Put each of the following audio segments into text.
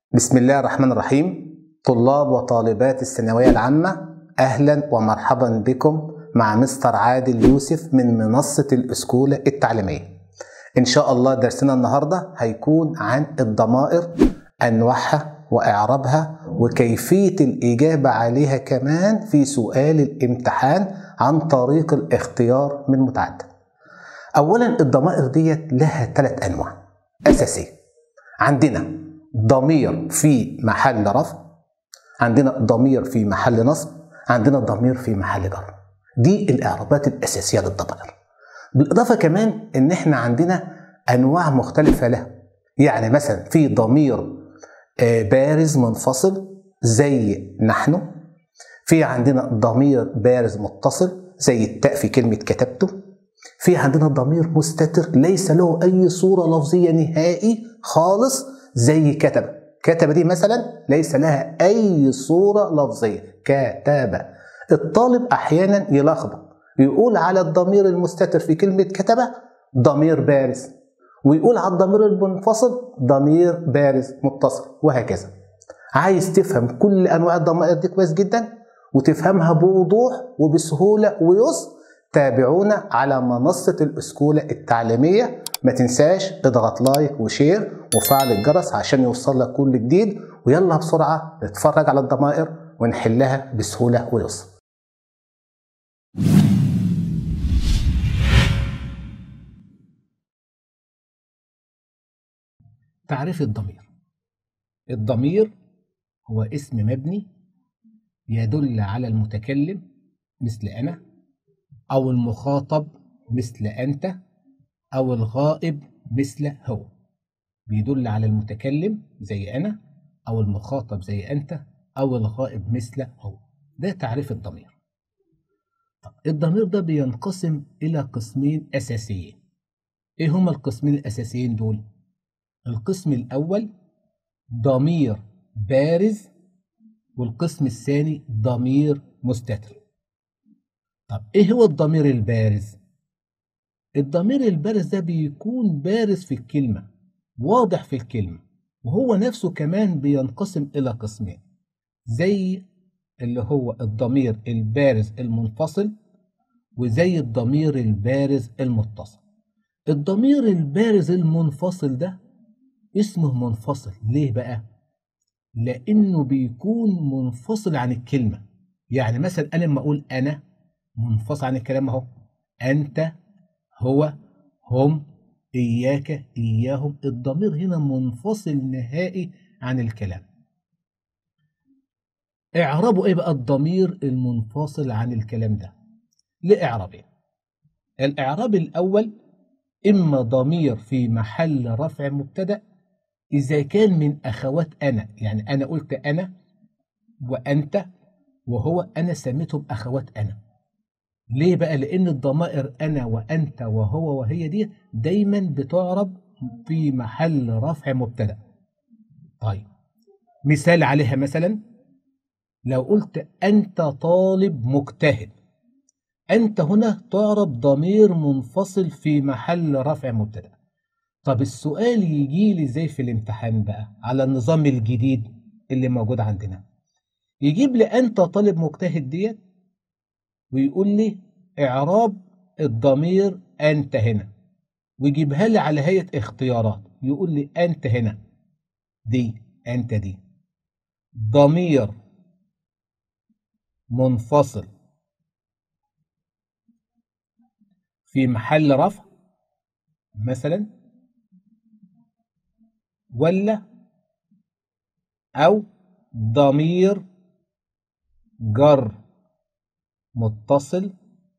بسم الله الرحمن الرحيم طلاب وطالبات الثانوية العامة أهلا ومرحبا بكم مع مستر عادل يوسف من منصة الأسكولة التعليمية إن شاء الله درسنا النهاردة هيكون عن الضمائر أنواعها وإعرابها وكيفية الإجابة عليها كمان في سؤال الامتحان عن طريق الاختيار من متعدد أولا الضمائر ديت لها ثلاث أنواع أساسية عندنا ضمير في محل رفع عندنا ضمير في محل نصب عندنا ضمير في محل جر دي الاعرابات الاساسيه للضمائر بالاضافه كمان ان احنا عندنا انواع مختلفه لها يعني مثلا في ضمير بارز منفصل زي نحن في عندنا ضمير بارز متصل زي التاء في كلمه كتبته في عندنا ضمير مستتر ليس له اي صوره لفظيه نهائي خالص زي كتب كتب دي مثلا ليس لها اي صوره لفظيه كتب الطالب احيانا يلخبط يقول على الضمير المستتر في كلمه كتبه ضمير بارز ويقول على الضمير المنفصل ضمير بارز متصل وهكذا عايز تفهم كل انواع الضمائر دي كويس جدا وتفهمها بوضوح وبسهوله ويسر تابعونا على منصه الاسكوله التعليميه ما تنساش اضغط لايك وشير وفعل الجرس عشان يوصل لك كل جديد ويلا بسرعة نتفرج على الضمائر ونحلها بسهولة ويسر تعريف الضمير الضمير هو اسم مبني يدل على المتكلم مثل أنا أو المخاطب مثل أنت أو الغائب مثل هو بيدل على المتكلم زي أنا أو المخاطب زي أنت أو الغائب مثل هو ده تعريف الضمير طب الضمير ده بينقسم إلى قسمين أساسيين إيه هما القسمين الأساسيين دول؟ القسم الأول ضمير بارز والقسم الثاني ضمير مستتر طب إيه هو الضمير البارز؟ الضمير البارز ده بيكون بارز في الكلمة واضح في الكلمة وهو نفسه كمان بينقسم إلى قسمين زي اللي هو الضمير البارز المنفصل وزي الضمير البارز المتصل الضمير البارز المنفصل ده اسمه منفصل ليه بقى؟ لأنه بيكون منفصل عن الكلمة يعني مثلا أنا لما أقول أنا منفصل عن الكلام أهو أنت هو هم إياك إياهم الضمير هنا منفصل نهائي عن الكلام إعرابه إيه بقى الضمير المنفصل عن الكلام ده لإعرابين الإعراب الأول إما ضمير في محل رفع مبتدأ إذا كان من أخوات أنا يعني أنا قلت أنا وأنت وهو أنا سميتهم أخوات أنا ليه بقى لان الضمائر انا وانت وهو وهي دي دايما بتعرب في محل رفع مبتدا طيب مثال عليها مثلا لو قلت انت طالب مجتهد انت هنا تعرب ضمير منفصل في محل رفع مبتدا طب السؤال يجي لي ازاي في الامتحان بقى على النظام الجديد اللي موجود عندنا يجيب لي انت طالب مجتهد ديت ويقول لي إعراب الضمير أنت هنا ويجيبها لي على هيئة اختيارات يقول لي أنت هنا دي أنت دي ضمير منفصل في محل رفع مثلا ولا أو ضمير جر متصل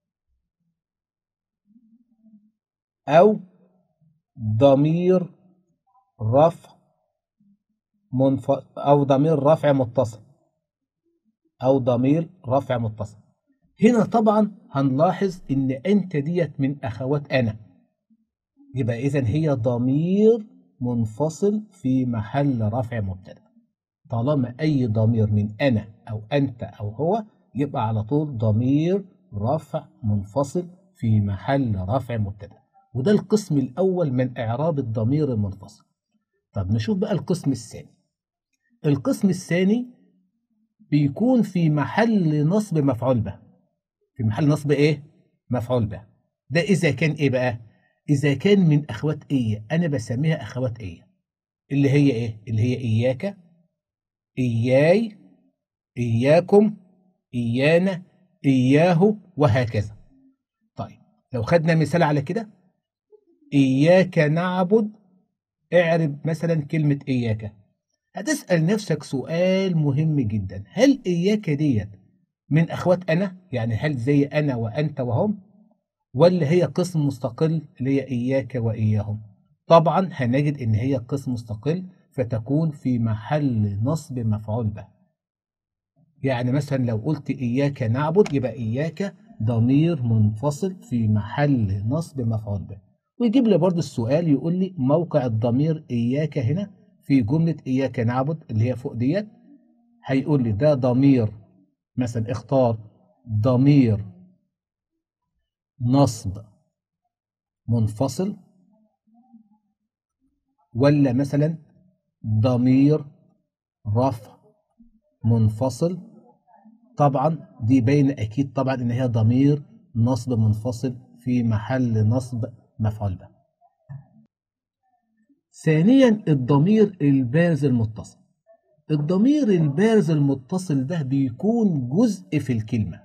أو ضمير رفع منف... أو ضمير رفع متصل أو ضمير رفع متصل هنا طبعا هنلاحظ إن أنت ديت من أخوات أنا يبقى إذا هي ضمير منفصل في محل رفع مبتدأ طالما أي ضمير من أنا أو أنت أو هو يبقى على طول ضمير رفع منفصل في محل رفع مبتدا وده القسم الأول من إعراب الضمير المنفصل طب نشوف بقى القسم الثاني القسم الثاني بيكون في محل نصب مفعول به في محل نصب ايه مفعول به ده اذا كان ايه بقى اذا كان من اخوات ايه انا بسميها اخوات ايه اللي هي ايه اللي هي اياك اياي اياكم ايانا اياه وهكذا طيب لو خدنا مثال على كده اياك نعبد اعرب مثلا كلمة اياك هتسأل نفسك سؤال مهم جدا هل إياك ديت من أخوات أنا يعني هل زي أنا وأنت وهم ولا هي قسم مستقل اللي هي إياك وإياهم طبعا هنجد إن هي قسم مستقل فتكون في محل نصب مفعول به يعني مثلا لو قلت إياك نعبد يبقى إياك ضمير منفصل في محل نصب مفعول به ويجيب لي برضو السؤال يقول لي موقع الضمير إياك هنا في جملة إياك نعبد اللي هي فوق ديت هيقول لي ده ضمير مثلا اختار ضمير نصب منفصل ولا مثلا ضمير رفع منفصل طبعا دي باينه اكيد طبعا ان هي ضمير نصب منفصل في محل نصب مفعول به ثانيا الضمير البارز المتصل الضمير البارز المتصل ده بيكون جزء في الكلمة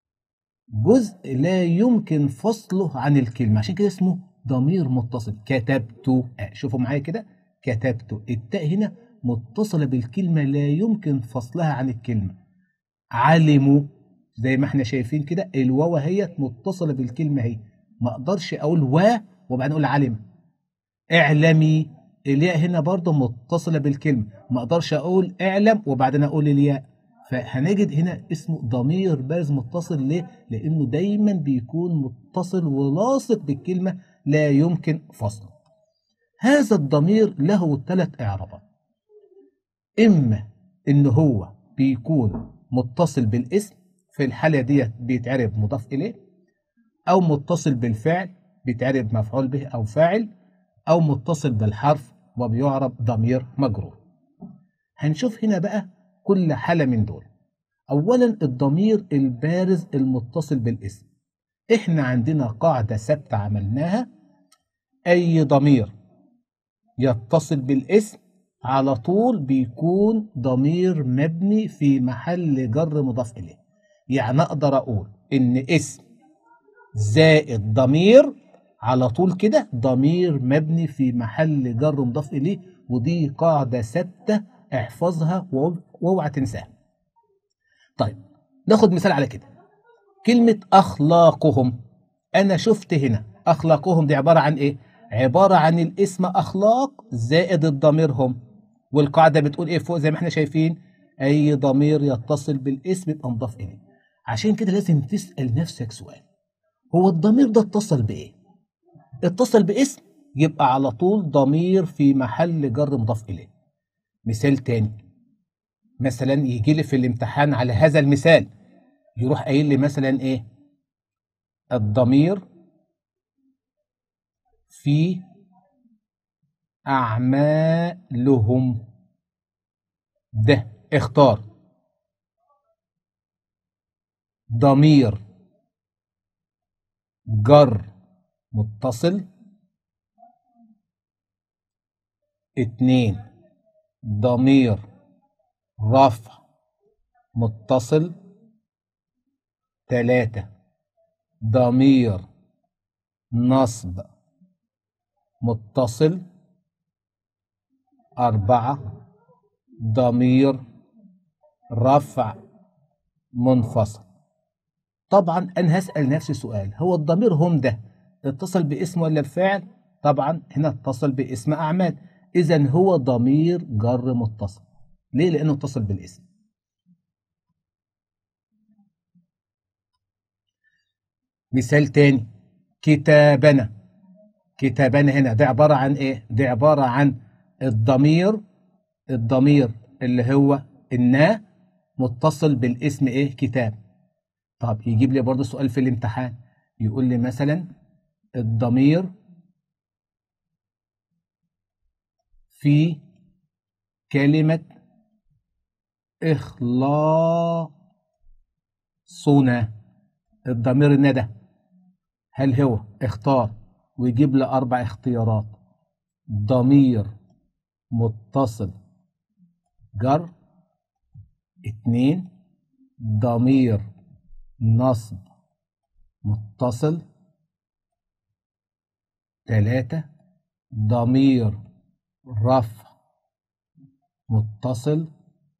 جزء لا يمكن فصله عن الكلمة عشان كده اسمه ضمير متصل كتبت شوفوا معايا كده كتبت التاء هنا متصلة بالكلمة لا يمكن فصلها عن الكلمة علموا زي ما احنا شايفين كده الواو هي متصلة بالكلمة هي ما اقدرش اقول و وبعدين اقول علم اعلمي الياء هنا برضه متصلة بالكلمة ما اقدرش اقول اعلم وبعدين اقول الياء فهنجد هنا اسمه ضمير بارز متصل ليه؟ لانه دايما بيكون متصل ولاصق بالكلمة لا يمكن فصله هذا الضمير له ثلاث اعرابات اما ان هو بيكون متصل بالاسم في الحالة ديت بيتعرب مضاف اليه او متصل بالفعل بيتعرب مفعول به او فاعل أو متصل بالحرف وبيعرب ضمير مجرور هنشوف هنا بقى كل حالة من دول أولا الضمير البارز المتصل بالاسم إحنا عندنا قاعدة ثابتة عملناها أي ضمير يتصل بالاسم على طول بيكون ضمير مبني في محل جر مضاف إليه يعني أقدر أقول إن اسم زائد ضمير على طول كده ضمير مبني في محل جر مضاف اليه ودي قاعده ثابته احفظها واوعى تنساها. طيب ناخد مثال على كده. كلمه اخلاقهم انا شفت هنا اخلاقهم دي عباره عن ايه؟ عباره عن الاسم اخلاق زائد الضمير هم والقاعده بتقول ايه فوق زي ما احنا شايفين اي ضمير يتصل بالاسم يبقى مضاف اليه. عشان كده لازم تسال نفسك سؤال هو الضمير ده اتصل بايه؟ اتصل باسم يبقى على طول ضمير في محل جر مضاف اليه مثال تاني مثلا يجي لي في الامتحان على هذا المثال يروح قايل لي مثلا ايه الضمير في اعمالهم ده اختار ضمير جر متصل اتنين ضمير رفع متصل تلاتة ضمير نصب متصل أربعة ضمير رفع منفصل طبعا أنا هسأل نفسي سؤال هو الضمير هم ده اتصل باسم ولا بفعل طبعا هنا اتصل باسم أعمال إذا هو ضمير جر متصل ليه لأنه اتصل بالاسم مثال تاني كتابنا كتابنا هنا ده عبارة عن ايه ده عبارة عن الضمير الضمير اللي هو النا متصل بالاسم ايه كتاب طب يجيب لي برضه سؤال في الامتحان يقول لي مثلا الضمير في كلمة إخلاصنا الضمير الندى هل هو اختار ويجيب لي أربع اختيارات ضمير متصل جر اتنين ضمير نصب متصل تلاتة ضمير رفع متصل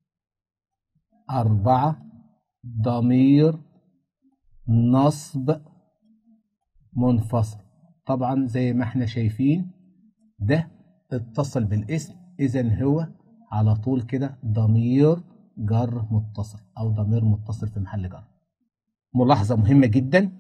أربعة ضمير نصب منفصل طبعا زي ما احنا شايفين ده اتصل بالاسم اذا هو على طول كده ضمير جر متصل او ضمير متصل في محل جر ملاحظة مهمة جدا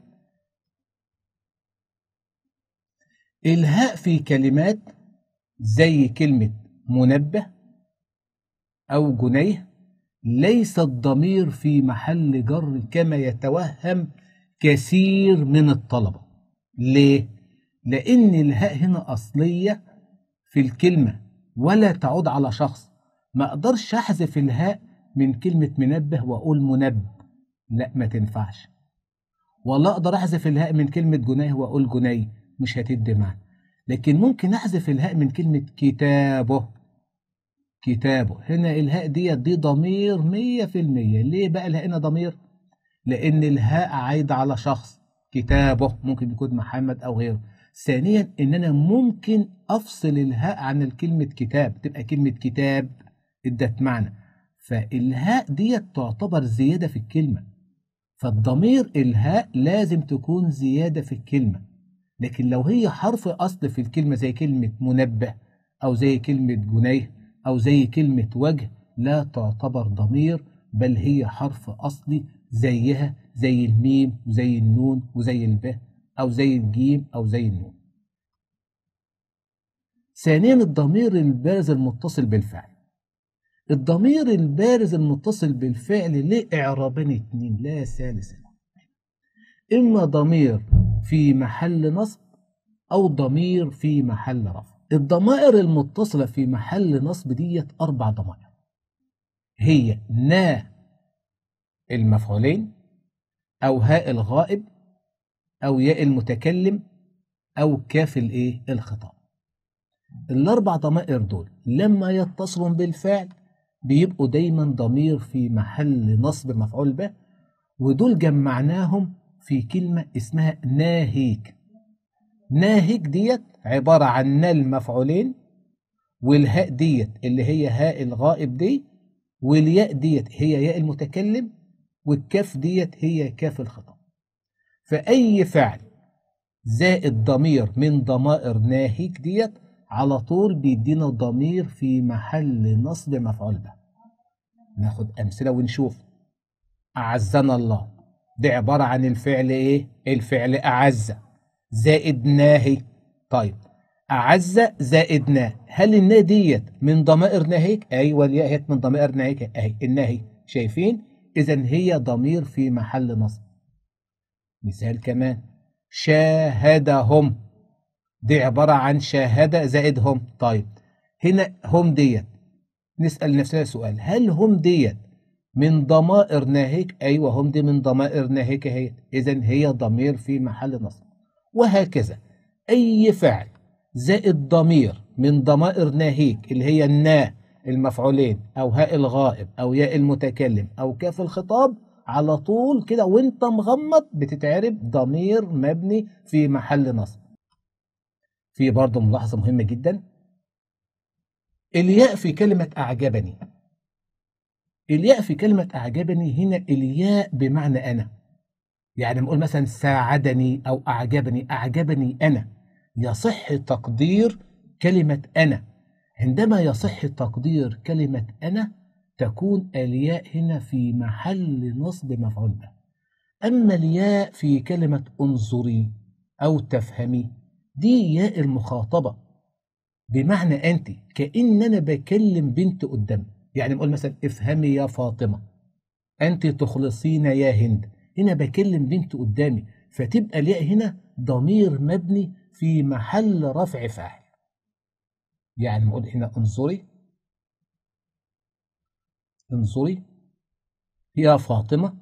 الهاء في كلمات زي كلمة منبه أو جنيه ليس الضمير في محل جر كما يتوهم كثير من الطلبة ليه؟ لأن الهاء هنا أصلية في الكلمة ولا تعود على شخص ما أقدرش أحذف الهاء من كلمة منبه وأقول منب لا ما تنفعش ولا أقدر أحذف الهاء من كلمة جنيه وأقول جنيه مش هتدي معنى لكن ممكن أحذف الهاء من كلمة كتابه كتابه هنا الهاء دي دي ضمير مية في المية ليه بقى الهاء هنا ضمير لأن الهاء عايدة على شخص كتابه ممكن يكون محمد أو غيره ثانيا ان انا ممكن افصل الهاء عن الكلمة كتاب تبقى كلمة كتاب ادت معنى فالهاء ديت تعتبر زيادة في الكلمة فالضمير الهاء لازم تكون زيادة في الكلمة لكن لو هي حرف أصل في الكلمة زي كلمة منبه أو زي كلمة جنيه أو زي كلمة وجه لا تعتبر ضمير بل هي حرف أصلي زيها زي الميم وزي النون وزي البه أو زي الجيم أو زي النون ثانيا الضمير البارز المتصل بالفعل الضمير البارز المتصل بالفعل ليه إعرابين اتنين لا ثالث له إما ضمير في محل نصب أو ضمير في محل رفع الضمائر المتصلة في محل نصب ديت أربع ضمائر هي نا المفعولين أو هاء الغائب أو ياء المتكلم أو كاف الإيه الخطاب الأربع ضمائر دول لما يتصلوا بالفعل بيبقوا دايما ضمير في محل نصب مفعول به ودول جمعناهم في كلمة اسمها ناهيك ناهيك ديت عبارة عن نا المفعولين والهاء ديت اللي هي هاء الغائب دي والياء ديت هي ياء المتكلم والكاف ديت هي كاف الخطاب فأي فعل زائد ضمير من ضمائر ناهيك ديت على طول بيدينا ضمير في محل نصب مفعول به ناخد أمثلة ونشوف أعزنا الله دي عبارة عن الفعل إيه؟ الفعل أعز زائد ناهي طيب أعز زائد نا هل النا ديت من ضمائر ناهيك؟ أيوة الياء هي من ضمائر ناهيك أهي الناهي شايفين؟ إذا هي ضمير في محل نصب مثال كمان شاهدهم دي عبارة عن شاهد زائد هم طيب هنا هم ديت نسأل نفسنا سؤال هل هم ديت من ضمائر ناهيك أيوة هم دي من ضمائر ناهيك هي إذا هي ضمير في محل نصب وهكذا أي فعل زائد ضمير من ضمائر ناهيك اللي هي النا المفعولين أو هاء الغائب أو ياء المتكلم أو كاف الخطاب على طول كده وانت مغمض بتتعرب ضمير مبني في محل نصب في برضه ملاحظة مهمة جدا الياء في كلمة أعجبني الياء في كلمة أعجبني هنا الياء بمعنى أنا يعني نقول مثلا ساعدني أو أعجبني أعجبني أنا يصح تقدير كلمة أنا عندما يصح تقدير كلمة أنا تكون الياء هنا في محل نصب مفعول به أما الياء في كلمة انظري أو تفهمي دي ياء المخاطبة بمعنى أنت كأن أنا بكلم بنت قدامي يعني نقول مثلا افهمي يا فاطمة أنت تخلصين يا هند هنا بكلم بنت قدامي فتبقى الياء هنا ضمير مبني في محل رفع فاعل يعني نقول هنا انظري انظري يا فاطمة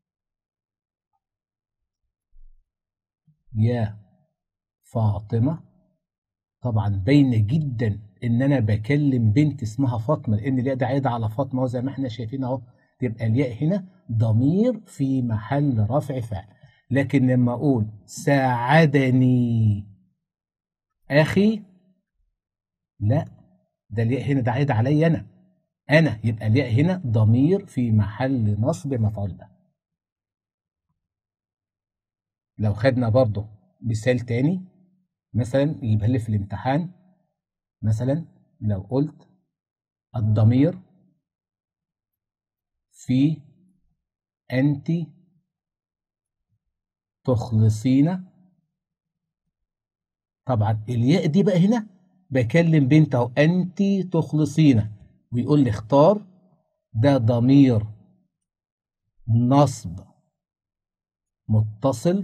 يا فاطمة طبعا باينة جدا ان انا بكلم بنت اسمها فاطمة لان الياء ده عايدة على فاطمة وزي ما احنا شايفين اهو تبقى الياء هنا ضمير في محل رفع فعل لكن لما اقول ساعدني اخي لا ده الياء هنا ده عايد عليا انا انا يبقى الياء هنا ضمير في محل نصب مفعول به لو خدنا برضه مثال تاني مثلا يجيبها لي في الامتحان مثلا لو قلت الضمير في أنت تخلصين طبعا الياء دي بقى هنا بكلم بنت اهو أنت تخلصين ويقول لي اختار ده ضمير نصب متصل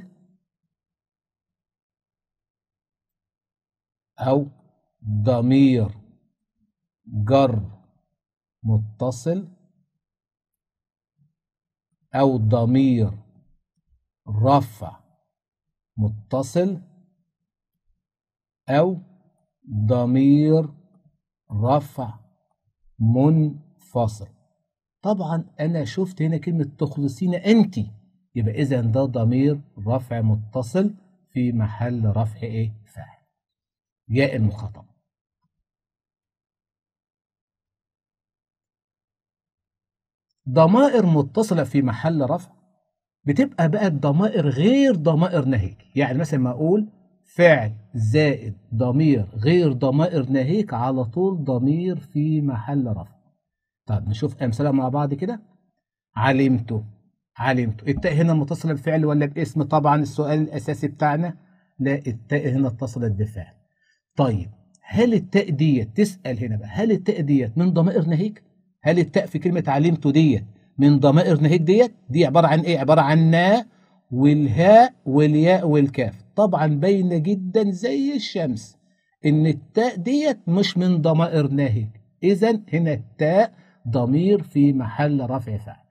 أو ضمير جر متصل أو ضمير رفع متصل أو ضمير رفع منفصل طبعا أنا شفت هنا كلمة تخلصين أنت يبقى إذا ده ضمير رفع متصل في محل رفع إيه فاعل ياء المخاطب ضمائر متصلة في محل رفع بتبقى بقى الضمائر غير ضمائر ناهيك يعني مثلا ما أقول فعل زائد ضمير غير ضمائر ناهيك على طول ضمير في محل رفع طب نشوف أمثلة مع بعض كده علمت علمت التاء هنا متصلة بفعل ولا باسم طبعا السؤال الأساسي بتاعنا لا التاء هنا اتصلت بفعل طيب هل التاء ديت تسأل هنا بقى هل التاء ديت من ضمائر ناهيك هل التاء في كلمة علمت ديت من ضمائر ناهيك ديت دي عبارة عن ايه عبارة عن نا والهاء والياء والكاف طبعا باينة جدا زي الشمس ان التاء ديت مش من ضمائر ناهيك اذا هنا التاء ضمير في محل رفع فعل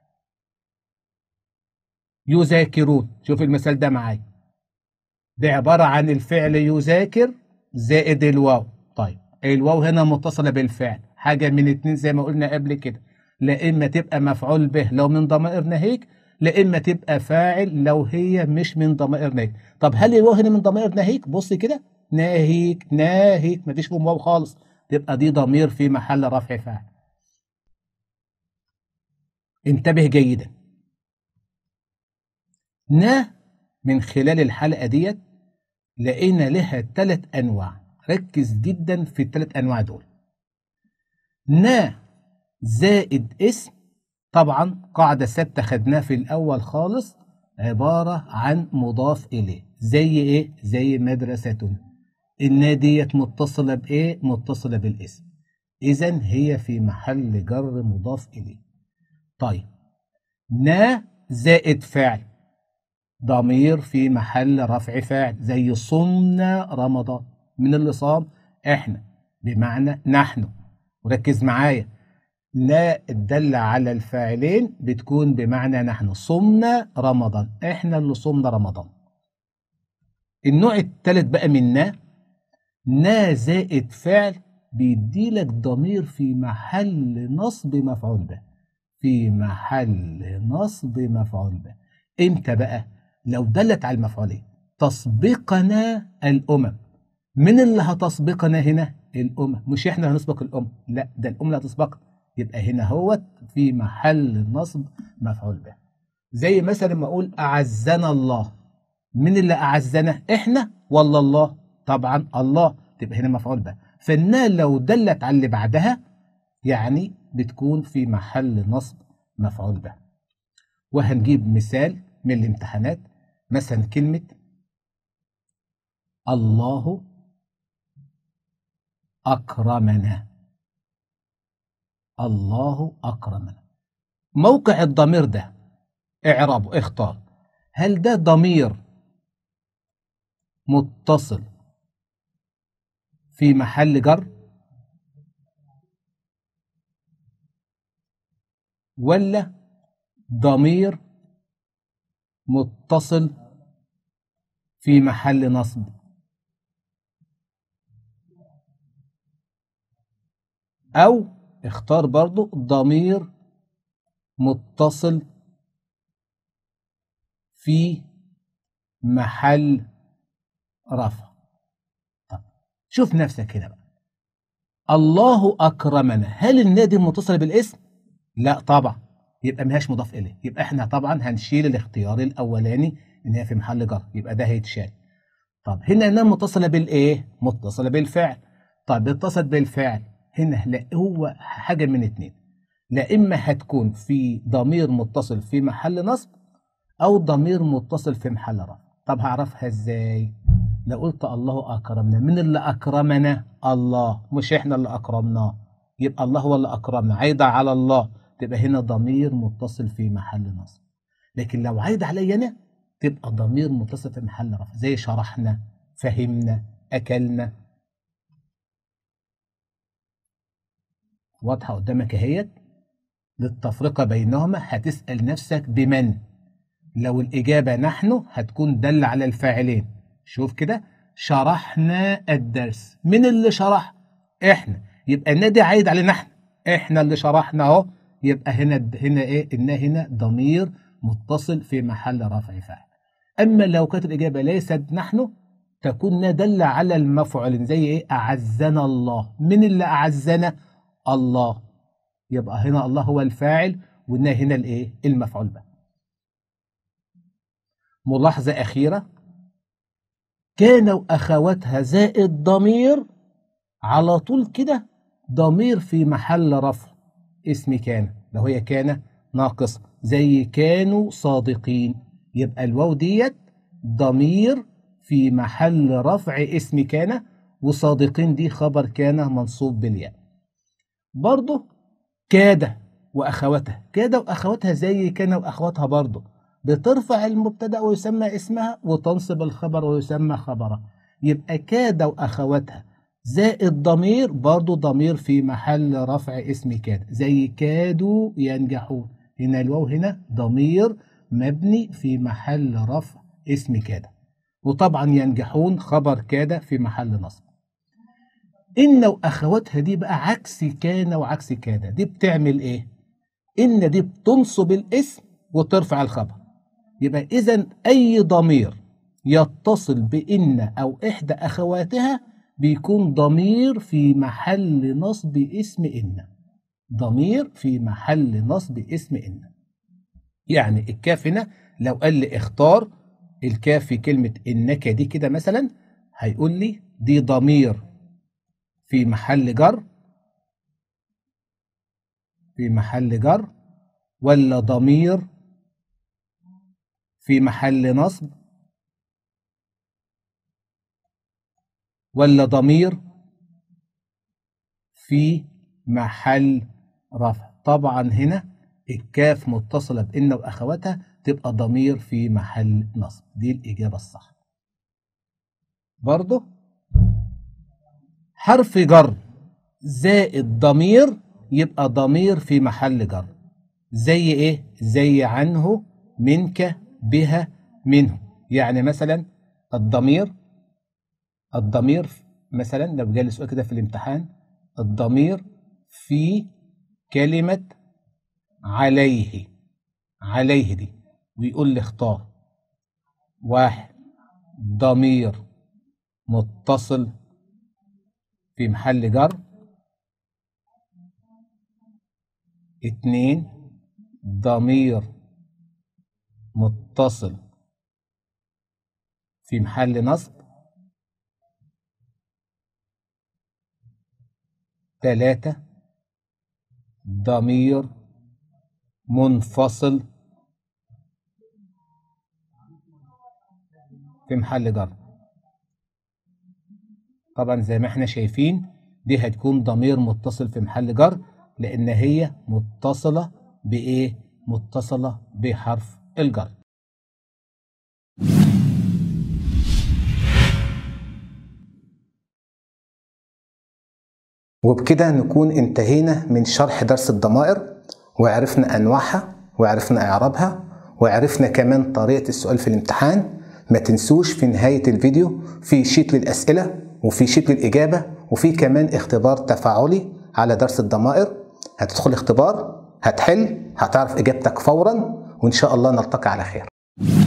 يذاكرون شوف المثال ده معايا ده عبارة عن الفعل يذاكر زائد الواو طيب الواو هنا متصلة بالفعل حاجة من اتنين زي ما قلنا قبل كده لا إما تبقى مفعول به لو من ضمائر ناهيك لا إما تبقى فاعل لو هي مش من ضمائر ناهيك طب هل الواو هنا من ضمائر ناهيك بص كده ناهيك ناهيك مفيش فيهم واو خالص تبقى دي ضمير في محل رفع فاعل انتبه جيدا نا من خلال الحلقة ديت لقينا لها ثلاث أنواع ركز جدا في الثلاث أنواع دول نا زائد اسم طبعا قاعدة ثابتة خدناها في الأول خالص عبارة عن مضاف إليه زي إيه؟ زي مدرسة النا ديت متصلة بإيه؟ متصلة بالاسم إذا هي في محل جر مضاف إليه طيب نا زائد فعل ضمير في محل رفع فاعل زي صمنا رمضان من اللي صام احنا بمعنى نحن وركز معايا لا الدالة على الفاعلين بتكون بمعنى نحن صمنا رمضان احنا اللي صمنا رمضان النوع الثالث بقى من نا نا زائد فعل بيديلك ضمير في محل نصب مفعول به في محل نصب مفعول به امتى بقى لو دلت على المفعولين تسبقنا الامم من اللي هتسبقنا هنا الامم مش احنا هنسبق الامم لا ده الامم اللي هتسبقنا يبقى هنا هو في محل نصب مفعول به زي مثلا ما اقول اعزنا الله من اللي اعزنا احنا ولا الله طبعا الله تبقى هنا مفعول به فانها لو دلت على اللي بعدها يعني بتكون في محل نصب مفعول به وهنجيب مثال من الامتحانات مثلا كلمة الله أكرمنا الله أكرمنا موقع الضمير ده اعرابه اختار هل ده ضمير متصل في محل جر ولا ضمير متصل في محل نصب أو اختار برضو ضمير متصل في محل رفع طب شوف نفسك هنا بقى الله أكرمنا هل النادي متصل بالاسم؟ لا طبعا يبقى ملهاش مضاف إليه يبقى احنا طبعا هنشيل الاختيار الأولاني إن هي في محل جر يبقى ده هيتشال طب هنا إنها متصلة بالإيه؟ متصلة بالفعل طب اتصلت بالفعل هنا لا هو حاجة من اتنين لا إما هتكون في ضمير متصل في محل نصب أو ضمير متصل في محل رفع طب هعرفها إزاي؟ لو قلت الله أكرمنا من اللي أكرمنا؟ الله مش إحنا اللي أكرمناه يبقى الله هو اللي أكرمنا عايدة على الله تبقى هنا ضمير متصل في محل نصب لكن لو عايد عليا أنا تبقى ضمير متصل في محل رفع زي شرحنا فهمنا أكلنا واضحة قدامك اهيت للتفرقة بينهما هتسأل نفسك بمن لو الإجابة نحن هتكون دل على الفاعلين شوف كده شرحنا الدرس من اللي شرح احنا يبقى النادي عايد علينا احنا احنا اللي شرحنا اهو يبقى هنا هنا ايه ان هنا ضمير متصل في محل رفع فاعل اما لو كانت الاجابه ليست نحن تكون دل على المفعول زي ايه اعزنا الله من اللي اعزنا الله يبقى هنا الله هو الفاعل وإن هنا الايه المفعول به ملاحظة أخيرة كان وأخواتها زائد ضمير على طول كده ضمير في محل رفع اسم كان لو هي كان ناقص زي كانوا صادقين يبقى الواو ديت ضمير في محل رفع اسم كان وصادقين دي خبر كان منصوب بالياء برضه كاد واخواتها كاد واخواتها زي كان واخواتها برضه بترفع المبتدا ويسمى اسمها وتنصب الخبر ويسمى خبرها يبقى كاد واخواتها زائد ضمير برضه ضمير في محل رفع اسم كاد زي كادوا ينجحون هنا الواو هنا ضمير مبني في محل رفع اسم كاد وطبعا ينجحون خبر كاد في محل نصب إن وأخواتها دي بقى عكس كان وعكس كاد دي بتعمل إيه؟ إن دي بتنصب الاسم وترفع الخبر يبقى إذا أي ضمير يتصل بإن أو إحدى أخواتها بيكون ضمير في محل نصب اسم إن ضمير في محل نصب اسم إن يعني الكاف هنا لو قال لي اختار الكاف في كلمة إنك دي كده مثلا هيقول لي دي ضمير في محل جر في محل جر ولا ضمير في محل نصب ولا ضمير في محل رفع طبعا هنا الكاف متصلة بإن وأخواتها تبقى ضمير في محل نصب دي الإجابة الصح برضه حرف جر زائد ضمير يبقى ضمير في محل جر زي ايه زي عنه منك بها منه يعني مثلا الضمير الضمير مثلا لو جالي سؤال كده في الامتحان الضمير في كلمة عليه عليه دي ويقول لي اختار واحد ضمير متصل في محل جر اتنين ضمير متصل في محل نصب تلاتة ضمير منفصل في محل جر طبعا زي ما احنا شايفين دي هتكون ضمير متصل في محل جر لان هي متصلة بايه متصلة بحرف الجر وبكده نكون انتهينا من شرح درس الضمائر وعرفنا أنواعها وعرفنا إعرابها وعرفنا كمان طريقة السؤال في الامتحان ما تنسوش في نهاية الفيديو في شيت للأسئلة وفي شيت للإجابة وفي كمان اختبار تفاعلي على درس الضمائر هتدخل اختبار هتحل هتعرف إجابتك فورا وإن شاء الله نلتقي على خير